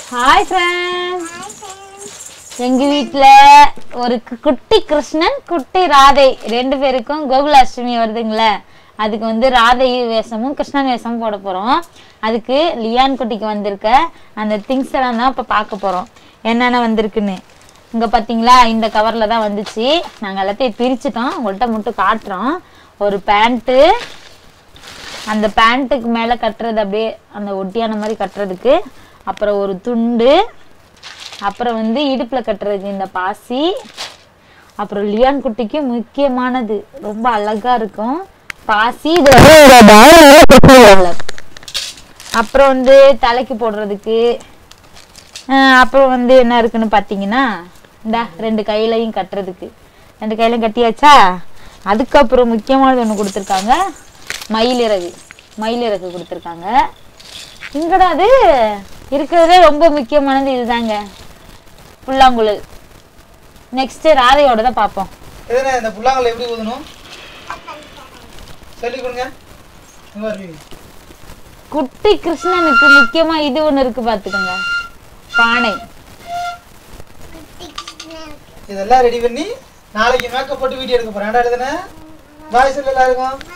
Hi friends எங்க வீட்ல ஒரு கு- குட்டி கிருஷ்ணன் குட்டி ராதை ரெண்டு பேருக்கும் கோகுலாஷ்டமி வருதுங்களே அதுக்கு வந்து ராதை வேஷமும் கிருஷ்ணன் வேஷமும் போட போறோம் அதுக்கு லியான் குட்டிக்கு வந்திருக்க அந்த திங்ஸ் எல்லாம் தான் இப்ப பார்க்க போறோம் என்னென்ன வந்திருக்குன்னு இங்க பாத்தீங்களா இந்த கவர்ல தான் வந்துச்சு நாங்க எல்லாத்தையும் பிரிச்சுட்டோம் உங்கள்கிட்ட மட்டும் காட்டுறோம் ஒரு பேண்ட்டு அந்த பேண்ட்டுக்கு மேலே கட்டுறது அப்படியே அந்த ஒட்டியான மாதிரி கட்டுறதுக்கு அப்புறம் ஒரு துண்டு அப்புறம் வந்து இடுப்பில் கட்டுறதுக்கு இந்த பாசி அப்புறம் லியான் குட்டிக்கு முக்கியமானது ரொம்ப அழகா இருக்கும் பாசி இது வந்து ஒரு தாவரங்கள கொத்துன colour. அப்புறம் வந்து தலைக்கு போடுறதுக்கு அஹ் அப்புறம் வந்து என்ன இருக்குன்னு பார்த்தீங்கன்னா இந்த ரெண்டு கையிலையும் கட்டுறதுக்கு ரெண்டு கையிலையும் கட்டியாச்சா அதுக்கப்புறம் முக்கியமானது ஒன்று கொடுத்துருக்காங்க மயிலிறகு மயிலிறகு கொடுத்துருக்காங்க இங்கடா அது இருக்கிறதுலே ரொம்ப முக்கியமானது இதுதாங்க புல்லாங்குழல் நெக்ஸ்ட் ராதையோட தான் பார்ப்போம் எதுனா இந்த புல்லாங்கல்ல எப்படி ஊதணும் சொல்லி கொடுங்க இங்க வருவீங்க குட்டி கிருஷ்ணனுக்கு முக்கியமா இது ஒண்ணு இருக்கு பாத்துக்கோங்க பானை இதெல்லாம் ரெடி பண்ணி நாளைக்கு மேக்கப் போட்டு வீடியோ எடுக்க போறேன் ஏன்டா எழுதுன பாய் சொல்லு எல்லாருக்கும்